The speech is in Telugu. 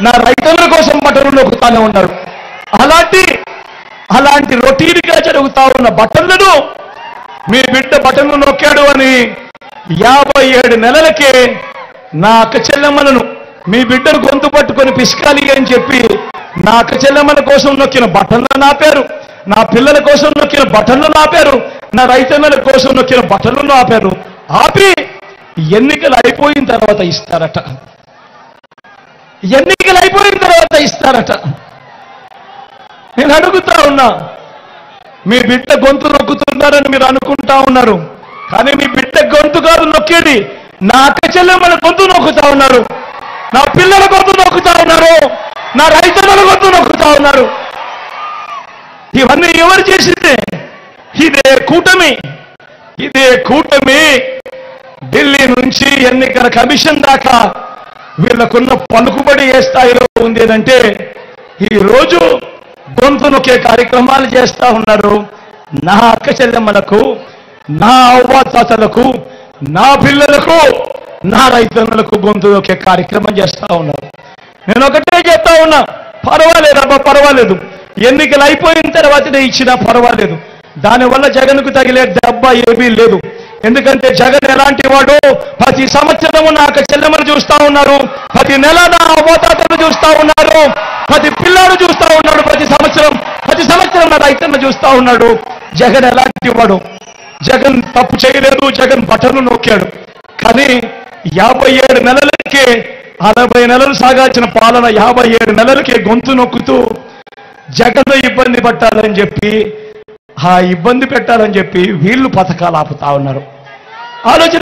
నా రైతుల కోసం బట్టలు నొక్కుతానే ఉన్నారు అలాంటి అలాంటి రొటీన్గా జరుగుతా ఉన్న బట్టలను మీ బిడ్డ బటన్ను నొక్కాడు అని యాభై ఏడు నెలలకే నా అక్క చెల్లెమ్మలను మీ బిడ్డను గొంతు పట్టుకొని పిసికాలి అని చెప్పి నా అక్క చెల్లెమ్మల కోసం నొక్కిన బటన్లు నాపారు నా పిల్లల కోసం నొక్కిన బటన్లు నాపారు నా రైతన్నల కోసం నొక్కిన బటన్లు నాపారు ఆపి ఎన్నికలు అయిపోయిన తర్వాత ఇస్తారట ఎన్నికలు అయిపోయిన తర్వాత ఇస్తారట నేను అడుగుతా ఉన్నా మీ బిడ్డ గొంతు నొక్కుతున్నారని మీరు అనుకుంటా ఉన్నారు కానీ మీ బిడ్డ గొంతు కాదు నొక్కేది నా అక్క చెల్లెమ్మల గొంతు నొక్కుతా ఉన్నారు నా పిల్లల గొంతు నొక్కుతా ఉన్నారు నా రైతుల గొంతు నొక్కుతా ఉన్నారు ఇవన్నీ ఎవరు చేసిందే ఇదే కూటమి ఇదే కూటమి ఢిల్లీ నుంచి ఎన్నికల కమిషన్ దాకా వీళ్ళకున్న పలుకుబడి ఏ స్థాయిలో ఉండేదంటే ఈ రోజు గొంతు నొక్కే కార్యక్రమాలు చేస్తా ఉన్నారు నా అక్క చెల్లెమ్మలకు నా అవ్వాతాతలకు నా పిల్లలకు నా రైతన్నులకు గొంతు నొక్కే కార్యక్రమం చేస్తా ఉన్నారు నేను ఒకటే చెప్తా ఉన్నా పర్వాలేదు అబ్బా పర్వాలేదు ఎన్నికలు అయిపోయిన తర్వాతనే ఇచ్చినా పర్వాలేదు దానివల్ల జగన్కు తగిలే దెబ్బ ఏమీ లేదు ఎందుకంటే జగన్ ఎలాంటి వాడు ప్రతి సంవత్సరము నాకు చెల్లెమని చూస్తా ఉన్నారు ప్రతి నెల నా అవతాతను చూస్తా ఉన్నారు ప్రతి పిల్లాడు చూస్తా ఉన్నాడు ప్రతి సంవత్సరం ప్రతి సంవత్సరం నా రైతన్న చూస్తా ఉన్నాడు జగన్ ఎలాంటి వాడు జగన్ తప్పు చేయలేదు జగన్ బటన్ను నొక్కాడు కానీ యాభై ఏడు నెలలకే అరవై నెలలు సాగాల్సిన పాలన యాభై ఏడు నెలలకే గొంతు నొక్కుతూ జగన్ ఇబ్బంది పట్టాలని చెప్పి ఆ ఇబ్బంది పెట్టాలని చెప్పి వీళ్ళు పథకాలు ఆపుతా ఉన్నారు ఆలోచన